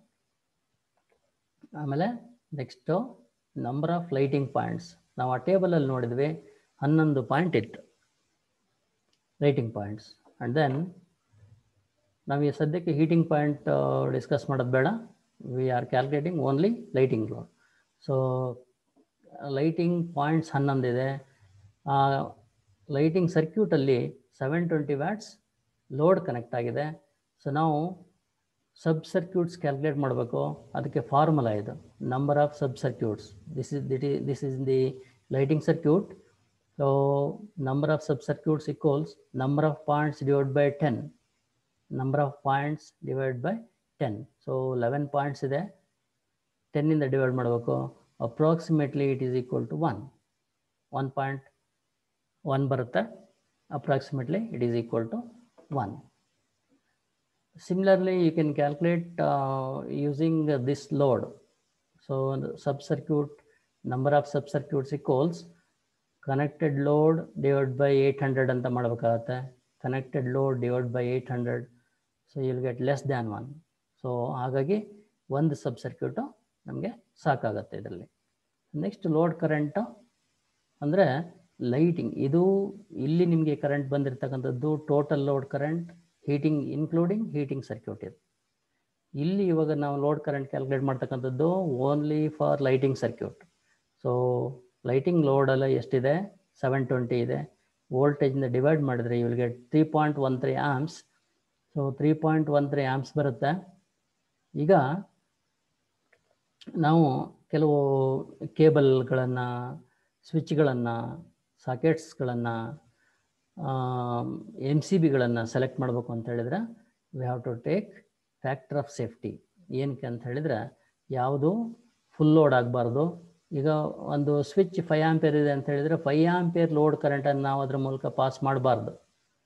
ಆಮೇಲೆ next number of lighting points ನಾವು ಆ ಟೇಬಲಲ್ಲಿ ನೋಡಿದ್ವಿ ಹನ್ನೊಂದು ಪಾಯಿಂಟ್ ಇತ್ತು ಲೈಟಿಂಗ್ ಪಾಯಿಂಟ್ಸ್ ಆ್ಯಂಡ್ ದೆನ್ ನಾವು ಈ ಸದ್ಯಕ್ಕೆ ಹೀಟಿಂಗ್ ಪಾಯಿಂಟ್ ಡಿಸ್ಕಸ್ ಮಾಡೋದು ಬೇಡ we are calculating only lighting load so lighting points ಹನ್ನೊಂದಿದೆ ಲೈಟಿಂಗ್ ಸರ್ಕ್ಯೂಟಲ್ಲಿ seven twenty watts load connect ಆಗಿದೆ ಸೊ ನಾವು ಸಬ್ ಸರ್ಕ್ಯೂಟ್ಸ್ ಕ್ಯಾಲ್ಕುಲೇಟ್ ಮಾಡಬೇಕು ಅದಕ್ಕೆ ಫಾರ್ಮುಲಾ ಇದು number of sub circuits this is that this is the lighting circuit so number of sub circuits equals number of points divide by ten number of points divide by ten so eleven points ಇದೆ ಟೆನ್ನಿಂದ divide ಮಾಡಬೇಕು approximately it is equal to one one point one ಬರುತ್ತೆ approximately it is equal to one Similarly, you can calculate uh, using uh, this load. So sub-circuit, number of sub-circuits equals connected load divided by 800 ಅಂತ ಮಾಡಬೇಕಾಗತ್ತೆ connected load divided by 800 so you'll get less than one so ಹಾಗಾಗಿ ಒಂದು sub circuit ನಮಗೆ ಸಾಕಾಗತ್ತೆ ಇದರಲ್ಲಿ next load current ಅಂದರೆ lighting ಇದು ಇಲ್ಲಿ ನಿಮಗೆ ಕರೆಂಟ್ ಬಂದಿರತಕ್ಕಂಥದ್ದು total load current heating including heating circuit ಇದು ಇಲ್ಲಿ ಇವಾಗ ನಾವು ಲೋಡ್ ಕರೆಂಟ್ ಕ್ಯಾಲ್ಕುಲೇಟ್ ಮಾಡ್ತಕ್ಕಂಥದ್ದು only for lighting circuit so lighting ಲೋಡೆಲ್ಲ ಎಷ್ಟಿದೆ ಸೆವೆನ್ ಟ್ವೆಂಟಿ ಇದೆ ವೋಲ್ಟೇಜಿಂದ ಡಿವೈಡ್ ಮಾಡಿದ್ರೆ ಇವಳಿಗೆ three point one three amps so three point one three amps ಬರುತ್ತೆ ಈಗ ನಾವು ಕೆಲವು ಕೇಬಲ್ಗಳನ್ನು ಸ್ವಿಚ್ಗಳನ್ನು ಸಾಕೆಟ್ಸ್ಗಳನ್ನು ಎಮ್ ಸಿ ಬಿಗಳನ್ನು ಸೆಲೆಕ್ಟ್ ಮಾಡಬೇಕು ಅಂತ ಹೇಳಿದ್ರೆ we have to take factor of safety ಏನಕ್ಕೆ ಅಂತ ಹೇಳಿದ್ರೆ ಯಾವುದು ಫುಲ್ ಲೋಡ್ ಆಗಬಾರ್ದು ಈಗ ಒಂದು ಸ್ವಿಚ್ ಫೈ ಆಂಪಿಯರ್ ಇದೆ ಅಂತ ಹೇಳಿದ್ರೆ ಫೈ ಆಂಪಿಯರ್ ಲೋಡ್ ಕರೆಂಟನ್ನು ನಾವು ಅದರ ಮೂಲಕ ಪಾಸ್ ಮಾಡಬಾರ್ದು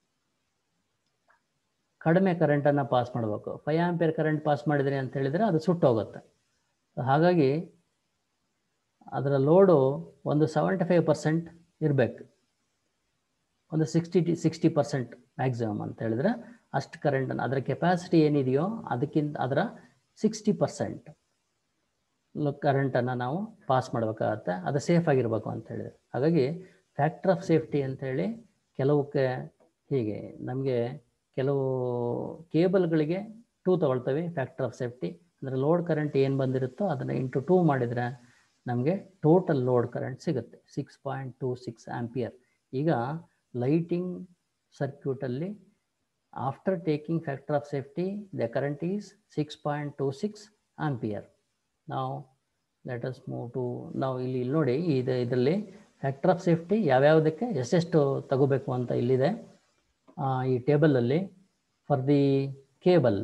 ಕಡಿಮೆ ಕರೆಂಟನ್ನು ಪಾಸ್ ಮಾಡಬೇಕು ಫೈ ಆಂಪಿಯರ್ ಕರೆಂಟ್ ಪಾಸ್ ಮಾಡಿದ್ರಿ ಅಂತ ಹೇಳಿದರೆ ಅದು ಸುಟ್ಟೋಗುತ್ತೆ ಹಾಗಾಗಿ ಅದರ ಲೋಡು ಒಂದು ಸೆವೆಂಟಿ ಫೈವ್ ಪರ್ಸೆಂಟ್ ಇರಬೇಕು ಒಂದು ಸಿಕ್ಸ್ಟಿ ಟಿ ಸಿಕ್ಸ್ಟಿ ಪರ್ಸೆಂಟ್ ಮ್ಯಾಕ್ಸಿಮಮ್ ಅಂತ ಹೇಳಿದ್ರೆ ಅಷ್ಟು ಕರೆಂಟನ್ನು ಅದರ ಕೆಪಾಸಿಟಿ ಏನಿದೆಯೋ ಅದಕ್ಕಿಂತ ಅದರ ಸಿಕ್ಸ್ಟಿ ಪರ್ಸೆಂಟ್ ಕರೆಂಟನ್ನು ನಾವು ಪಾಸ್ ಮಾಡಬೇಕಾಗತ್ತೆ ಅದು ಸೇಫ್ ಆಗಿರಬೇಕು ಅಂತ ಹೇಳಿದ್ರೆ ಹಾಗಾಗಿ ಫ್ಯಾಕ್ಟರ್ ಆಫ್ ಸೇಫ್ಟಿ ಅಂತೇಳಿ ಕೆಲವಕ್ಕೆ ಹೀಗೆ ನಮಗೆ ಕೆಲವು ಕೇಬಲ್ಗಳಿಗೆ ಟೂ ತಗೊಳ್ತೇವೆ ಫ್ಯಾಕ್ಟರ್ ಆಫ್ ಸೇಫ್ಟಿ ಅಂದರೆ ಲೋಡ್ ಕರೆಂಟ್ ಏನು ಬಂದಿರುತ್ತೋ ಅದನ್ನು ಇಂಟು ಟೂ ಮಾಡಿದರೆ ನಮಗೆ ಟೋಟಲ್ ಲೋಡ್ ಕರೆಂಟ್ ಸಿಗುತ್ತೆ six point two six ampere ಈಗ ಲೈಟಿಂಗ್ ಸರ್ಕ್ಯೂಟಲ್ಲಿ after taking factor of safety the current is six point two six ampere ನಾವು ಲೆಟ್ ಅಸ್ ಮೂವ್ ಟು ನಾವು ಇಲ್ಲಿ ಇಲ್ಲಿ ನೋಡಿ ಇದು ಇದರಲ್ಲಿ ಫ್ಯಾಕ್ಟರ್ ಆಫ್ ಸೇಫ್ಟಿ ಯಾವ್ಯಾವುದಕ್ಕೆ ಎಷ್ಟೆಷ್ಟು ತಗೋಬೇಕು ಅಂತ ಇಲ್ಲಿದೆ ಆ, ಈ ಟೇಬಲಲ್ಲಿ ಫಾರ್ ದಿ ಕೇಬಲ್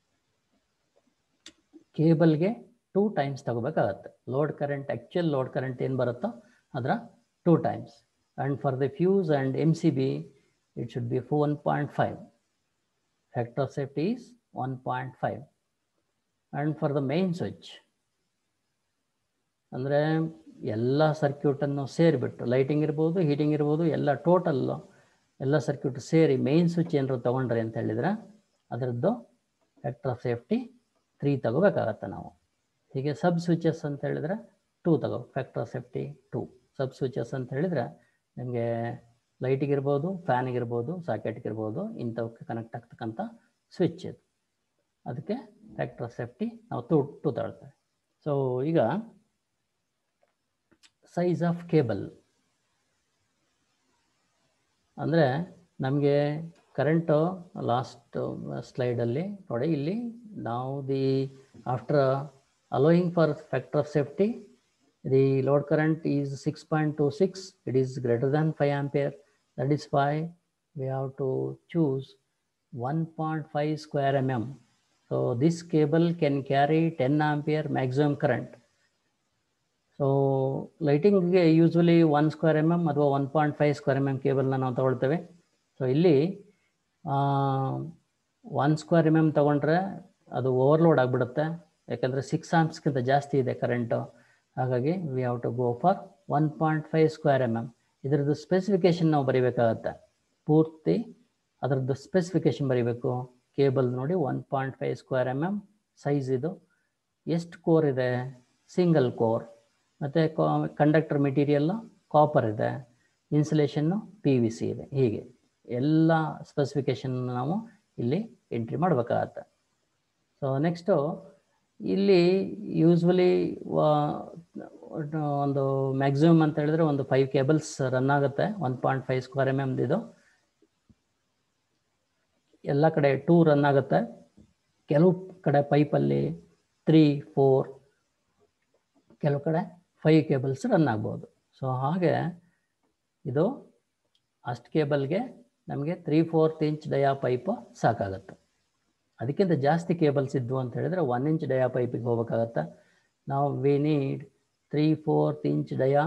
ಕೇಬಲ್ಗೆ ಟೂ ಟೈಮ್ಸ್ ತಗೋಬೇಕಾಗತ್ತೆ load current actual load current ಏನು ಬರುತ್ತೋ ಅದರ two times and for the fuse and M C B it should be four one point five factor of safety is one point five and for the main switch ಅಂದರೆ ಎಲ್ಲ ಸರ್ಕ್ಯೂಟನ್ನು ಸೇರಿಬಿಟ್ಟು lighting ಇರ್ಬೋದು heating ಇರ್ಬೋದು ಎಲ್ಲ total ಎಲ್ಲ circuit ಸೇರಿ main switch ಏನಾದ್ರು ತೊಗೊಂಡ್ರಿ ಅಂತ ಹೇಳಿದ್ರೆ ಅದರದ್ದು ಫ್ಯಾಕ್ಟರ್ ಆಫ್ ಸೇಫ್ಟಿ ತ್ರೀ ತಗೋಬೇಕಾಗತ್ತೆ ನಾವು ಹೀಗೆ ಸಬ್ ಸ್ವಿಚಸ್ ಅಂತ ಹೇಳಿದ್ರೆ ಟೂ ತಗೋ factor of safety two sub switches ಅಂತ ಹೇಳಿದ್ರೆ ನಿಮಗೆ ಲೈಟಿಗೆ ಇರ್ಬೋದು ಫ್ಯಾನಿಗೆ ಇರ್ಬೋದು ಸಾಕೆಟ್ಗೆ ಇರ್ಬೋದು ಇಂಥವಕ್ಕೆ ಕನೆಕ್ಟ್ ಆಗ್ತಕ್ಕಂಥ ಸ್ವಿಚ್ ಇದು ಅದಕ್ಕೆ ಫ್ಯಾಕ್ಟರ್ ಆಫ್ ಸೇಫ್ಟಿ ನಾವು ಟೂ ಟೂ ತಗೊಳ್ತೇವೆ ಸೊ ಈಗ ಸೈಜ್ ಆಫ್ ಕೇಬಲ್ ಅಂದರೆ ನಮಗೆ ಕರೆಂಟು ಲಾಸ್ಟ್ ಸ್ಲೈಡಲ್ಲಿ ನೋಡಿ ಇಲ್ಲಿ ನಾವು the after allowing for factor of safety the load current is six point two six it is greater than five ampere that is why we have to choose one point five square M M so this cable can carry ten ampere maximum current so ಲೈಟಿಂಗ್ಗೆ usually one square M M ಅಥವಾ one point five square M M ಕೇಬಲ್ನ ನಾವು ತಗೊಳ್ತೇವೆ so ಇಲ್ಲಿ one square M M ತೊಗೊಂಡ್ರೆ ಅದು overload ಆಗಿಬಿಡುತ್ತೆ ಯಾಕಂದರೆ ಸಿಕ್ಸ್ ಆಮ್ಸ್ಗಿಂತ ಜಾಸ್ತಿ ಇದೆ ಕರೆಂಟು ಹಾಗಾಗಿ we have to go for one point five square M M ಇದರದ್ದು ಸ್ಪೆಸಿಫಿಕೇಶನ್ ನಾವು ಬರೀಬೇಕಾಗತ್ತೆ ಪೂರ್ತಿ ಅದರದ್ದು ಸ್ಪೆಸಿಫಿಕೇಶನ್ ಬರೀಬೇಕು ಕೇಬಲ್ ನೋಡಿ one point five square M M size ಇದು ಎಷ್ಟು ಕೋರ್ ಇದೆ ಸಿಂಗಲ್ ಕೋರ್ ಮತ್ತು ಕಂಡಕ್ಟರ್ ಮೆಟೀರಿಯಲ್ಲು ಕಾಪರ್ ಇದೆ ಇನ್ಸುಲೇಷನ್ನು ಪಿ ವಿ ಸಿ ಇದೆ ಹೀಗೆ ಎಲ್ಲ ಸ್ಪೆಸಿಫಿಕೇಷನ್ ನಾವು ಇಲ್ಲಿ ಎಂಟ್ರಿ ಮಾಡಬೇಕಾಗತ್ತೆ ಸೊ ನೆಕ್ಸ್ಟು ಇಲ್ಲಿ ಯೂಸ್ವಲಿ ಒಂದು ಮ್ಯಾಕ್ಸಿಮಮ್ ಅಂತ ಹೇಳಿದ್ರೆ ಒಂದು ಫೈವ್ ಕೇಬಲ್ಸ್ ರನ್ ಆಗುತ್ತೆ one point five square M ಎಮ್ದಿದು ಎಲ್ಲ ಕಡೆ ಟೂ ರನ್ ಆಗುತ್ತೆ ಕೆಲವು ಕಡೆ ಪೈಪಲ್ಲಿ ತ್ರೀ ಫೋರ್ ಕೆಲವು ಕಡೆ ಫೈವ್ ಕೇಬಲ್ಸ್ ರನ್ ಆಗ್ಬೋದು ಸೊ ಹಾಗೆ ಇದು ಅಷ್ಟು ಕೇಬಲ್ಗೆ ನಮಗೆ three fourth inch dia pipe ಸಾಕಾಗುತ್ತೆ ಅದಕ್ಕಿಂತ ಜಾಸ್ತಿ ಕೇಬಲ್ಸ್ ಇದ್ವು ಅಂತ ಹೇಳಿದ್ರೆ ಒನ್ ಇಂಚ್ ಡಯಾ ಪೈಪಿಗೆ ಹೋಗ್ಬೇಕಾಗತ್ತೆ ನಾವು we need three fourth inch dia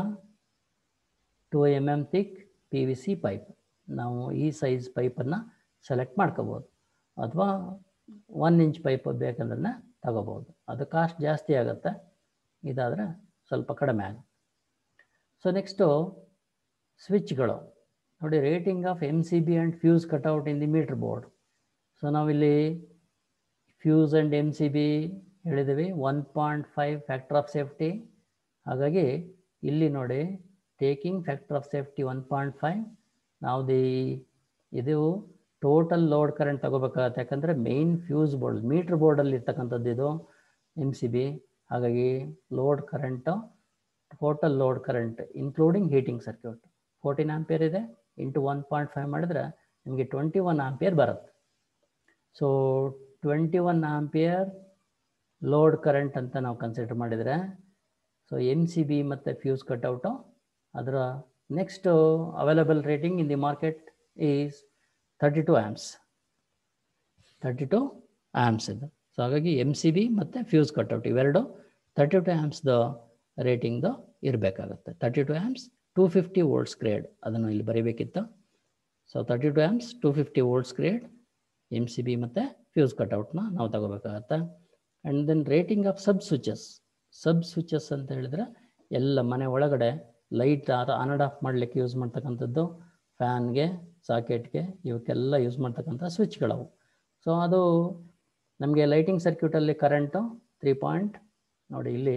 two M M thick P V C pipe ನಾವು ಈ ಸೈಜ್ ಪೈಪನ್ನು ಸೆಲೆಕ್ಟ್ ಮಾಡ್ಕೋಬೋದು ಅಥವಾ ಒನ್ ಇಂಚ್ ಪೈಪ್ ಬೇಕಂದ್ರೆ ತಗೋಬೋದು ಅದು ಕಾಸ್ಟ್ ಜಾಸ್ತಿ ಆಗುತ್ತೆ ಇದಾದರೆ ಸ್ವಲ್ಪ ಕಡಿಮೆ ಆಗುತ್ತೆ ಸೊ ನೆಕ್ಸ್ಟು ಸ್ವಿಚ್ಗಳು ನೋಡಿ rating of M C B and fuse cutout in the meter board so ನಾವಿಲ್ಲಿ fuse and M C B ಹೇಳಿದ್ದೀವಿ one point five factor of safety ಹಾಗಾಗಿ ಇಲ್ಲಿ ನೋಡಿ taking factor of safety one point five ನಾವು the ಇದು total load current ತಗೋಬೇಕಾಗತ್ತೆ ಯಾಕಂದರೆ main fuse board meter ಬೋರ್ಡಲ್ಲಿ ಇರ್ತಕ್ಕಂಥದ್ದು ಇದು ಎಮ್ ಸಿ ಬಿ ಹಾಗಾಗಿ load current total load current including heating circuit fourteen ampere ಇದೆ ಇಂಟು ಒನ್ ಪಾಯಿಂಟ್ ಫೈವ್ ಮಾಡಿದ್ರೆ ನಿಮಗೆ ಟ್ವೆಂಟಿ ಒನ್ ಆಂಪಿಯರ್ ಬರುತ್ತೆ so twenty one ampere load current ಅಂತ ನಾವು ಕನ್ಸಿಡರ್ ಮಾಡಿದರೆ ಸೊ ಎಮ್ ಸಿ ಬಿ ಮತ್ತು fuse cutout ಅದರ next available rating in the market is thirty two amps thirty two amps ಇದು so ಹಾಗಾಗಿ ಎಮ್ ಸಿ ಬಿ ಮತ್ತು fuse cutout ಇವೆರಡು thirty two ಆ್ಯಮ್ಸ್ದು ರೇಟಿಂಗ್ದು ಇರಬೇಕಾಗುತ್ತೆ thirty two amps two fifty volts grade ಅದನ್ನು ಇಲ್ಲಿ ಬರೀಬೇಕಿತ್ತು so thirty two amps two fifty volts grade M C B ಮತ್ತು ಫ್ಯೂಸ್ ಕಟ್ಔಟ್ನ ನಾವು ತಗೋಬೇಕಾಗತ್ತೆ and then rating of sub switches sub switches ಅಂತ ಹೇಳಿದ್ರೆ ಎಲ್ಲ ಮನೆ ಒಳಗಡೆ ಲೈಟ್ ಆನ್ ಆ್ಯಂಡ್ ಆಫ್ ಮಾಡಲಿಕ್ಕೆ ಯೂಸ್ ಮಾಡ್ತಕ್ಕಂಥದ್ದು ಫ್ಯಾನ್ಗೆ ಸಾಕೆಟ್ಗೆ ಇವಕ್ಕೆಲ್ಲ ಯೂಸ್ ಮಾಡ್ತಕ್ಕಂಥ ಸ್ವಿಚ್ಗಳವು ಸೊ ಅದು ನಮಗೆ ಲೈಟಿಂಗ್ ಸರ್ಕ್ಯೂಟಲ್ಲಿ ಕರೆಂಟು ತ್ರೀ ಪಾಯಿಂಟ್ ನೋಡಿ ಇಲ್ಲಿ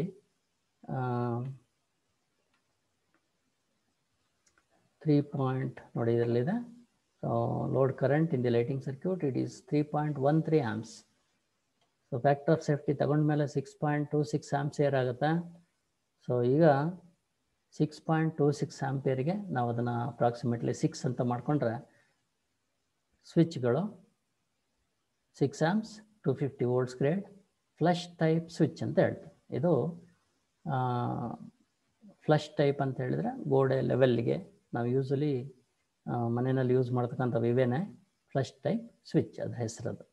ತ್ರೀ ಪಾಯಿಂಟ್ ನೋಡಿ ಇದರಲ್ಲಿದೆ So load current in the lighting circuit, it is 3.13 amps. So factor of safety ತಗೊಂಡ್ಮೇಲೆ six point two six ampere ಆಗುತ್ತೆ ಸೊ ಈಗ ಸಿಕ್ಸ್ ಪಾಯಿಂಟ್ ಟೂ ಸಿಕ್ಸ್ ಆಂಪಿಯರ್ಗೆ ನಾವು ಅದನ್ನು ಅಪ್ರಾಕ್ಸಿಮೇಟ್ಲಿ ಸಿಕ್ಸ್ ಅಂತ ಮಾಡಿಕೊಂಡ್ರೆ ಸ್ವಿಚ್ಗಳು six amps two fifty volts grade flush type switch ಅಂತ ಹೇಳ್ತಾರೆ ಇದು ಫ್ಲಶ್ ಟೈಪ್ ಅಂತ ಹೇಳಿದ್ರೆ ಗೋಡೆ ಲೆವೆಲ್ಗೆ ನಾವು ಯೂಸಲಿ ಮನೆಯಲ್ಲಿ ಯೂಸ್ ಮಾಡ್ತಕ್ಕಂಥ ವಿವೇನೆ ಫ್ಲಶ್ ಟೈಪ್ ಸ್ವಿಚ್ ಅದ್ರ ಹೆಸರದು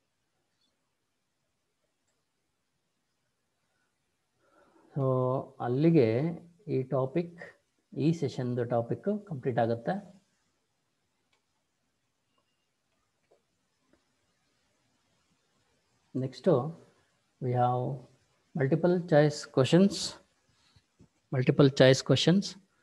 ಸೊ ಅಲ್ಲಿಗೆ ಈ ಟಾಪಿಕ್ ಈ ಸೆಷನ್ದು ಟಾಪಿಕ್ ಕಂಪ್ಲೀಟ್ ಆಗುತ್ತೆ next we have multiple choice questions multiple choice questions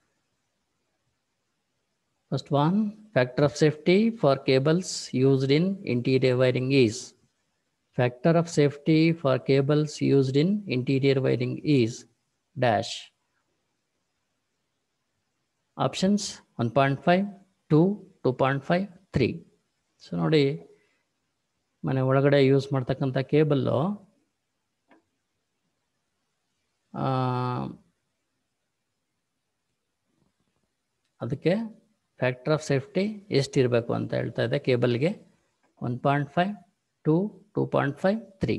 first one factor of safety for cables used in interior wiring is factor of safety for cables used in interior wiring is dash options 1.5 2 2.5 3 so ನೋಡಿ ಮನೆ ಒಳಗಡೆ use ಮಾಡ್ತಕ್ಕಂಥ cable ಅದಕ್ಕೆ factor of safety ಎಷ್ಟಿರಬೇಕು ಅಂತ ಹೇಳ್ತಾ ಇದೆ ಕೇಬಲ್ಗೆ one point five two two point five three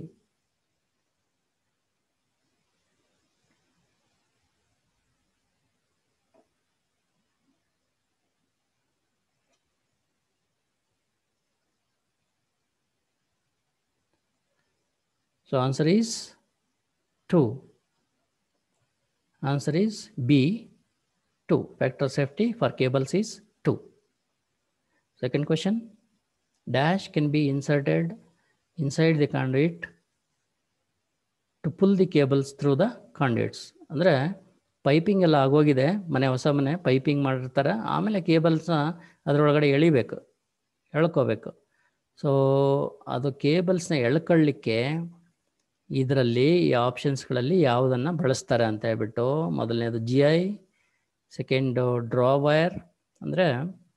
So answer is 2. Answer is B 2. Factor safety for cables is 2. Second question dash can be inserted inside the conduit to pull the cables through the conduits ಅಂದರೆ piping ಎಲ್ಲ ಆಗೋಗಿದೆ ಮನೆ ಹೊಸ ಮನೆ piping ಮಾಡಿರ್ತಾರೆ ಆಮೇಲೆ ಕೇಬಲ್ಸ್ನ ಅದರೊಳಗಡೆ ಎಳಿಬೇಕು ಎಳ್ಕೋಬೇಕು so ಅದು ಕೇಬಲ್ಸ್ನ ಎಳ್ಕೊಳ್ಳಿಕ್ಕೆ ಇದರಲ್ಲಿ ಈ ಆಪ್ಷನ್ಸ್ಗಳಲ್ಲಿ ಯಾವುದನ್ನು ಬಳಸ್ತಾರೆ ಅಂತ ಹೇಳ್ಬಿಟ್ಟು ಮೊದಲನೇದು G I second draw wire ಅಂದರೆ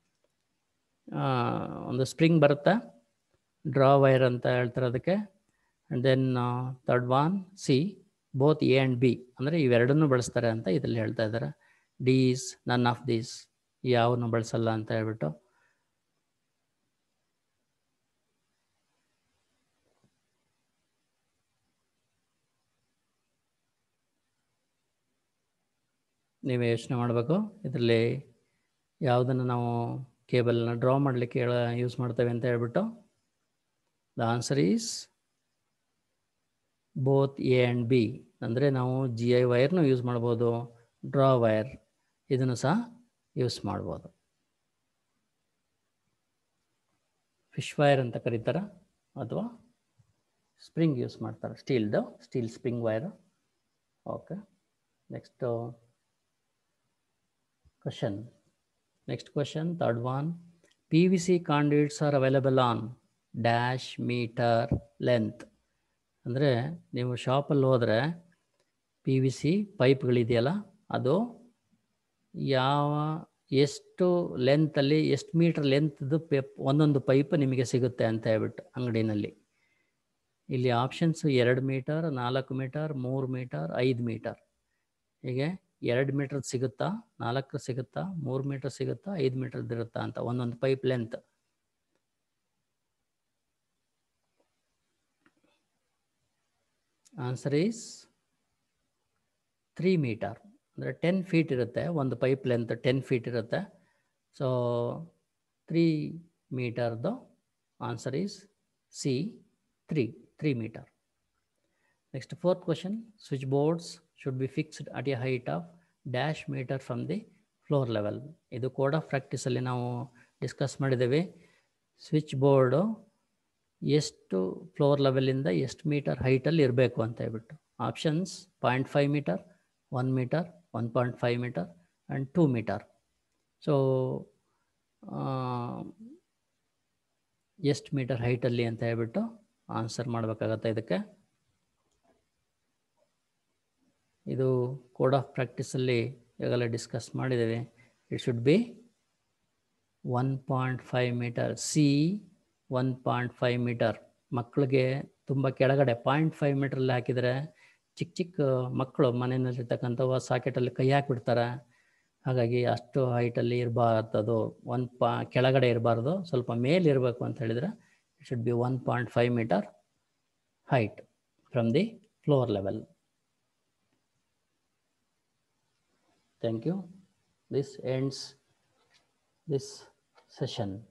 ಒಂದು ಸ್ಪ್ರಿಂಗ್ ಬರುತ್ತಾ ಡ್ರಾ ವೈರ್ ಅಂತ ಹೇಳ್ತಾರೆ ಅದಕ್ಕೆ and then third one C both A and B ಅಂದರೆ ಇವೆರಡನ್ನೂ ಬಳಸ್ತಾರೆ ಅಂತ ಇದರಲ್ಲಿ ಹೇಳ್ತಾ ಇದ್ದಾರೆ ಡೀಸ್ ನನ್ ಆಫ್ ದೀಸ್ ಯಾವನ್ನು ಬಳಸಲ್ಲ ಅಂತ ಹೇಳ್ಬಿಟ್ಟು ನೀವೇ ಯೋಚನೆ ಮಾಡಬೇಕು ಇದರಲ್ಲಿ ಯಾವುದನ್ನು ನಾವು ಕೇಬಲ್ನ ಡ್ರಾ ಮಾಡಲಿಕ್ಕೆ ಯೂಸ್ ಮಾಡ್ತೇವೆ ಅಂತ ಹೇಳ್ಬಿಟ್ಟು the answer is both A and B ಅಂದರೆ ನಾವು ಜಿ ಐ ವೈರ್ನು ಯೂಸ್ ಮಾಡ್ಬೋದು ಡ್ರಾ ವೈರ್ ಇದನ್ನು ಸಹ ಯೂಸ್ ಮಾಡ್ಬೋದು ಫಿಶ್ ವೈರ್ ಅಂತ ಕರೀತಾರೆ ಅಥವಾ ಸ್ಪ್ರಿಂಗ್ ಯೂಸ್ ಮಾಡ್ತಾರೆ ಸ್ಟೀಲ್ದು steel spring wire okay next question next question third one P V C conduits are available on dash meter length ಅಂದರೆ ನೀವು ಶಾಪಲ್ಲಿ ಹೋದರೆ ಪಿ ವಿ ಸಿ ಪೈಪ್ಗಳಿದೆಯಲ್ಲ ಅದು ಯಾವ ಎಷ್ಟು ಲೆಂತಲ್ಲಿ ಎಷ್ಟು ಮೀಟ್ರ್ ಲೆಂತ್ದು ಪೇಪ್ ಒಂದೊಂದು ಪೈಪ್ ನಿಮಗೆ ಸಿಗುತ್ತೆ ಅಂತ ಹೇಳ್ಬಿಟ್ಟು ಅಂಗಡಿನಲ್ಲಿ ಇಲ್ಲಿ ಆಪ್ಷನ್ಸು ಎರಡು ಮೀಟರ್ ನಾಲ್ಕು ಮೀಟರ್ ಮೂರು ಮೀಟರ್ ಐದು ಮೀಟರ್ ಹೀಗೆ ಎರಡು ಮೀಟರ್ ಸಿಗುತ್ತಾ ನಾಲ್ಕು ಸಿಗುತ್ತಾ ಮೂರು ಮೀಟರ್ ಸಿಗುತ್ತಾ ಐದು ಮೀಟರ್ದು ಇರುತ್ತಾ ಅಂತ ಒಂದೊಂದು pipe length answer is three meter ಅಂದರೆ ಟೆನ್ ಫೀಟ್ ಇರುತ್ತೆ ಒಂದು ಪೈಪ್ ಲೆಂತ್ ಟೆನ್ ಫೀಟ್ ಇರುತ್ತೆ ಸೊ ತ್ರೀ ಮೀಟರ್ದು answer is C three three meter next fourth question switch boards should be fixed at a height of dash meter from the floor level ಇದು code of ಪ್ರಾಕ್ಟೀಸಲ್ಲಿ ನಾವು discuss ಮಾಡಿದ್ದೇವೆ switch board ಎಷ್ಟು floor ಲೆವೆಲಿಂದ ಎಷ್ಟು meter ಹೈಟಲ್ಲಿ ಇರಬೇಕು ಅಂತ ಹೇಳ್ಬಿಟ್ಟು options point five meter one metre one point five meter and two meter so ಎಷ್ಟು ಮೀಟರ್ ಹೈಟಲ್ಲಿ ಅಂತ ಹೇಳ್ಬಿಟ್ಟು ಆನ್ಸರ್ ಮಾಡಬೇಕಾಗತ್ತೆ ಇದಕ್ಕೆ ಇದು ಕೋಡ್ ಆಫ್ ಪ್ರಾಕ್ಟೀಸಲ್ಲಿ ಈಗಾಗಲೇ ಡಿಸ್ಕಸ್ ಮಾಡಿದ್ದೇವೆ it should be one point five meter C one point five meter ಮಕ್ಕಳಿಗೆ ತುಂಬ ಕೆಳಗಡೆ ಪಾಯಿಂಟ್ ಫೈವ್ ಮೀಟ್ರಲ್ಲಿ ಹಾಕಿದರೆ ಚಿಕ್ಕ ಚಿಕ್ಕ ಮಕ್ಕಳು ಮನೆಯಲ್ಲಿರ್ತಕ್ಕಂಥವು ಸಾಕೆಟಲ್ಲಿ ಕೈ ಹಾಕಿಬಿಡ್ತಾರೆ ಹಾಗಾಗಿ ಅಷ್ಟು ಹೈಟಲ್ಲಿ ಇರಬಾರ್ದು ಒನ್ ಪಾ ಕೆಳಗಡೆ ಇರಬಾರ್ದು ಸ್ವಲ್ಪ ಮೇಲೆ ಇರಬೇಕು ಅಂತ ಹೇಳಿದರೆ it should be one point five meter height from the floor level. Thank you. This ends this session.